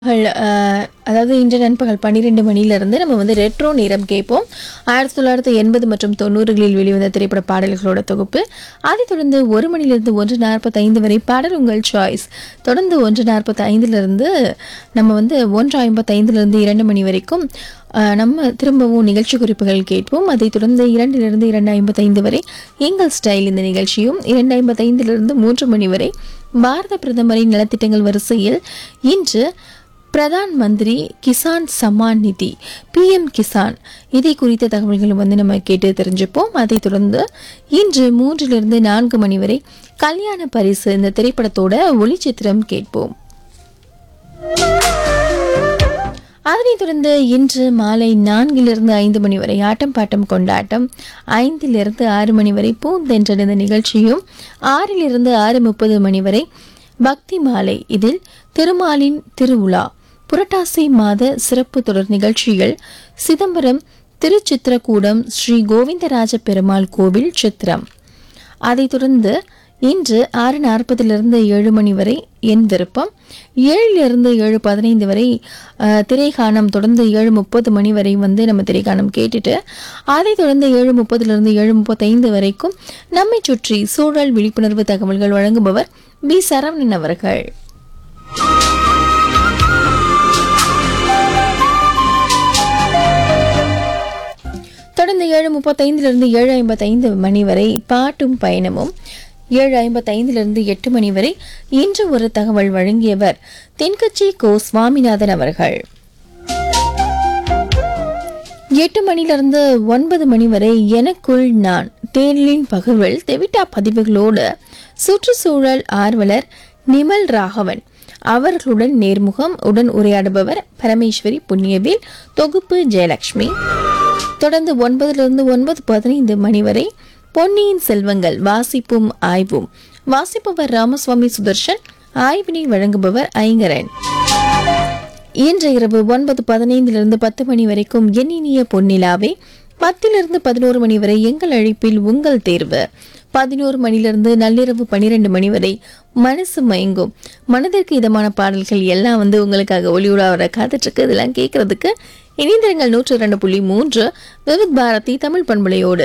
கள், அஹ், அதாவது இன்று நண்பகல் பன்னிரெண்டு மணியிலிருந்து நம்ம வந்து ரெட்ரோ நேரம் கேட்போம் ஆயிரத்தி தொள்ளாயிரத்தி எண்பது மற்றும் தொண்ணூறுகளில் வெளிவந்த திரைப்பட பாடல்களோட தொகுப்பு அதைத் தொடர்ந்து ஒரு மணிலிருந்து ஒன்று நாற்பத்தைந்து வரை பாடல் உங்கள் சாய்ஸ் தொடர்ந்து ஒன்று நாற்பத்தி ஐந்துலேருந்து நம்ம வந்து ஒன்று ஐம்பத்தைந்துலேருந்து இரண்டு மணி வரைக்கும் அஹ், நம்ம திரும்பவும் நிகழ்ச்சி குறிப்புகள் கேட்போம் அதைத் தொடர்ந்து இரண்டிலிருந்து இரண்டு ஐம்பத்தைந்து வரை எங்கள் ஸ்டைல் இந்த நிகழ்ச்சியும் இரண்டு ஐம்பத்தைந்திலிருந்து மூன்று மணி வரை பாரத பிரதமரின் நலத்திட்டங்கள் வரிசையில் இன்று பிரதான் மந்திரி கிசான் சம்மான் நிதி பிஎம் கிசான் இதை குறித்த தகவல்களும் வந்து நம்ம கேட்டு தெரிஞ்சுப்போம் அதைத் தொடர்ந்து இன்று மூன்றிலிருந்து நான்கு மணி வரை கல்யாண பரிசு இந்த திரைப்படத்தோட ஒளிச்சித்திரம் கேட்போம் அதனைத் தொடர்ந்து இன்று மாலை நான்கிலிருந்து ஐந்து மணி வரை ஆட்டம் பாட்டம் கொண்டாட்டம் ஐந்திலிருந்து ஆறு மணி வரை பூந்தென்றல் இந்த நிகழ்ச்சியும் ஆறிலிருந்து ஆறு முப்பது மணி வரை பக்தி மாலை இதில் திருமாலின் திருவுலா புரட்டாசி மாத சிறப்பு தொடர் நிகழ்ச்சிகள் சிதம்பரம் திருச்சித்திரக்கூடம் ஸ்ரீ கோவிந்தராஜ பெருமாள் கோவில் சித்திரம் அதைத் தொடர்ந்து இன்று ஆறு நாற்பதிலிருந்து ஏழு மணி வரை என் விருப்பம் ஏழிலிருந்து ஏழு பதினைந்து வரை அஹ், திரைக்காணம் தொடர்ந்து ஏழு முப்பது மணி வரை வந்து நம்ம திரைக்காணம் கேட்டுட்டு அதைத் தொடர்ந்து ஏழு முப்பதிலிருந்து ஏழு முப்பத்தைந்து வரைக்கும் நம்மை சுற்றி சூழல் விழிப்புணர்வு தகவல்கள் வழங்குபவர் பி சரவணன் அவர்கள் தொடர்ந்து ஏழு முப்பத்தைந்திலிருந்து ஏழு ஐம்பத்தைந்து மணி வரை பாட்டும் பயணமும் ஏழு ஐம்பத்தைந்திலிருந்து எட்டு மணி வரை இன்று ஒரு தகவல் வழங்கியவர் தென்கட்சி கோ சுவாமிநாதன் அவர்கள் எட்டு மணிலிருந்து ஒன்பது மணி வரை எனக்குள் நான் தேனிலின் பகவல் தெவிட்டா பதிவுகளோடு சுற்றுச்சூழல் ஆர்வலர் நிமல் ராகவன் அவர்களுடன் நேர்முகம் உடன் உரையாடுபவர் பரமேஸ்வரி புண்ணியவேல் தொகுப்பு ஜெயலட்சுமி தொடர்ந்து ஒன்பதிலிருந்து ஒன்பது பதினைந்து மணி வரை பொன்னியின் செல்வங்கள் வாசிப்பும் ஆய்வும் வாசிப்பவர் ராமசுவாமி சுதர்ஷன் ஆய்வினை வழங்குபவர் ஐங்கரன் இன்று இரவு ஒன்பது பதினைந்திலிருந்து பத்து மணி வரைக்கும் எண்ணினிய பொன்னிலாவே பத்திலிருந்து பதினோரு மணி வரை எங்கள் அழைப்பில் உங்கள் தேர்வு பதினோரு மணிலிருந்து நள்ளிரவு பன்னிரெண்டு மணி வரை மனசு மயங்கும் மனதிற்கு இதமான பாடல்கள் எல்லாம் வந்து உங்களுக்காக ஒளியுடா வர காத்துட்டு இருக்கு இதெல்லாம் கேட்கறதுக்கு இணைந்திரங்கள் நூற்று இரண்டு புள்ளி மூன்று விவித் பாரதி தமிழ் பண்பலையோடு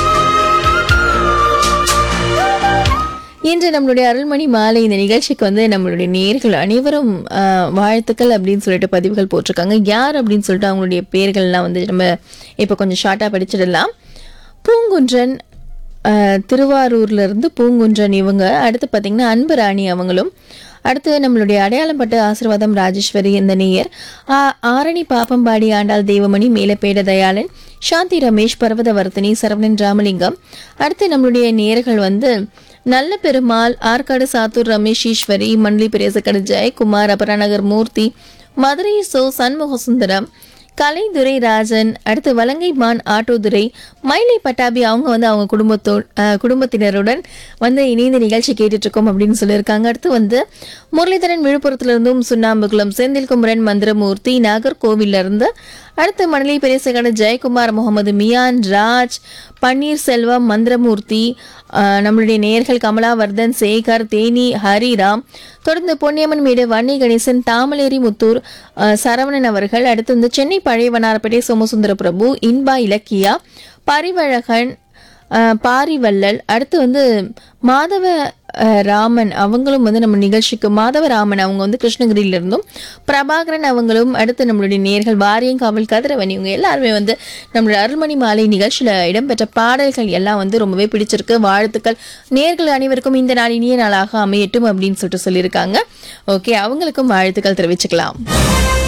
இன்று நம்மளுடைய அருள்மணி மாலை இந்த நிகழ்ச்சிக்கு வந்து நம்மளுடைய நேர்கள் அனைவரும் ஆஹ், வாழ்த்துக்கள் அப்படின்னு சொல்லிட்டு பதிவுகள் போட்டிருக்காங்க யார் அப்படின்னு சொல்லிட்டு அவங்களுடைய பேர்கள்லாம் வந்து நம்ம இப்போ கொஞ்சம் ஷார்ட்டாக படிச்சிடலாம் பூங்குன்றன் ஆஹ், திருவாரூர்ல இருந்து பூங்குன்றன் இவங்க அடுத்து பார்த்தீங்கன்னா அன்பு ராணி அவங்களும் அடுத்து நம்மளுடைய அடையாளம் பட்டு ஆசீர்வாதம் ராஜேஸ்வரி இந்த நேயர் ஆ- ஆரணி பாப்பம்பாடி ஆண்டாள் தேவமணி மேலப்பேட தயாளன் சாந்தி ரமேஷ் பர்வதவர்த்தினி சரவணன் ராமலிங்கம் அடுத்து நம்மளுடைய நேயர்கள் வந்து நல்ல பெருமாள் ஆற்காடு சாத்தூர் ரமேஷ் ஈஸ்வரி மண்லி பெரியசக்கடு ஜெயக்குமார் அபராநகர் மூர்த்தி மதுரை சோ சண்முக சுந்தரம் கலைதுரை ராஜன் அடுத்து வலங்கைமான் ஆட்டோதுரை மயிலை பட்டாபி அவங்க வந்து அவங்க குடும்பத்தோ அஹ், குடும்பத்தினருடன் வந்து இணைந்து நிகழ்ச்சி கேட்டுட்டு இருக்கோம் அப்படின்னு சொல்லியிருக்காங்க அடுத்து வந்து முரளிதரன் விழுப்புரத்துல இருந்தும் சுண்ணாம்புக்குளம் செந்தில் குமரன் மந்திரமூர்த்தி நாகர்கோவில்ல இருந்து அடுத்து மணலி பெரியசகட ஜெயக்குமார் முகமது மியான் ராஜ் பன்னீர்செல்வம் மந்திரமூர்த்தி ஆஹ், நம்மளுடைய நேயர்கள் கமலாவர்தன் சேகர் தேனி ஹரிராம் தொடர்ந்து பொன்னியம்மன் மேடு வன்னி கணேசன் தாமலேரி முத்தூர் ஆஹ், சரவணன் அவர்கள் அடுத்து வந்து சென்னை பழைய வண்ணாரப்பேட்டை சோமசுந்தர பிரபு இன்பா இலக்கியா பரிவழகன் ஆஹ், பாரிவள்ளல் அடுத்து வந்து மாதவ ஆஹ், ராமன் அவங்களும் வந்து நம்ம நிகழ்ச்சிக்கு மாதவ ராமன் அவங்க வந்து கிருஷ்ணகிரியில இருந்தும் பிரபாகரன் அவங்களும் அடுத்து நம்மளுடைய நேர்கள் வாரியங்காவல் கதிரவன் இவங்க எல்லாருமே வந்து நம்மளுடைய அருள்மணி மாலை நிகழ்ச்சியில் இடம்பெற்ற பாடல்கள் எல்லாம் வந்து ரொம்பவே பிடிச்சிருக்கு வாழ்த்துக்கள் நேர்கள் அனைவருக்கும் இந்த நாள் இனிய நாளாக அமையட்டும் அப்படின்னு சொல்லிட்டு சொல்லியிருக்காங்க ஓகே அவங்களுக்கும் வாழ்த்துக்கள் தெரிவிச்சுக்கலாம்